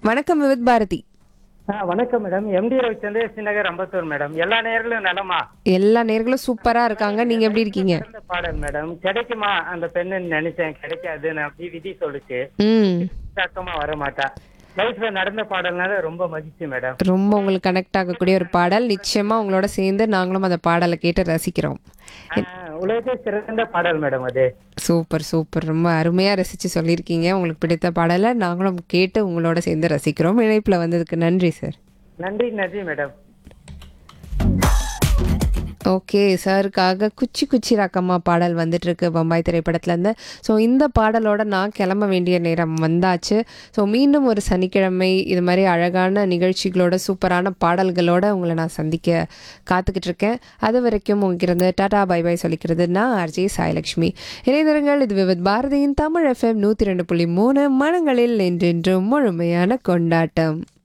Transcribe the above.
வணக்கம் விவித் பாரதி ஆ, வணக்கம் madam M D Ravichandra Srinagar Ambattur madam எல்லா நேர்களும் நலமா எல்லா நேர்களும் சூப்பரா இருக்காங்க நீங்க எப்படி இருக்கீங்க சிறந்த பாடல் மேடம் கிடைக்குமா அந்த பெண்ணுன்னு நினைச்சேன் கிடைக்காதுன்னு அப்படி விதி சொல்லுச்சு ம் தாக்கமா வர மாட்டா லைஃப்ல நடந்த பாடல்னால ரொம்ப மகிழ்ச்சி மேடம் ரொம்ப உங்களுக்கு கனெக்ட் ஆகக்கூடிய ஒரு பாடல் நிச்சயமா உங்களோட சேர்ந்து நாங்களும் அந்த பாடலை கேட்டு ரசிக்கிறோம் ஆ, உலகத்தை சிறந்த பாடல் மேடம் அது சூப்பர் சூப்பர் ரொம்ப அருமையா ரசிச்சு சொல்லியிருக்கீங்க உங்களுக்கு பிடித்த பாடலை நாங்களும் கேட்டு உங்களோட சேர்ந்து ரசிக்கிறோம் இணைப்புல வந்ததுக்கு நன்றி சார் நன்றி நன்றி மேடம் ஓகே சாருக்காக குச்சி குச்சி ராக்கம்மா பாடல் வந்துட்டு இருக்கு பம்பாய் திரைப்படத்துலேருந்து ஸோ இந்த பாடலோட நான் கிளம்ப வேண்டிய நேரம் வந்தாச்சு ஸோ மீண்டும் ஒரு சனிக்கிழமை இது மாதிரி அழகான நிகழ்ச்சிகளோட சூப்பரான பாடல்களோட உங்களை நான் சந்திக்க காத்துக்கிட்டு இருக்கேன் அது வரைக்கும் உங்ககிட்ட டாடா பை பை சொல்லிக்கிறது நான் ஆர்ஜே சாயலக்ஷ்மி இணைந்திருங்கள் இது விவித் பாரதியின் தமிழ் எஃப்எம் நூற்றி ரெண்டு புள்ளி மூணு மனங்களில் என்றென்றும் முழுமையான கொண்டாட்டம்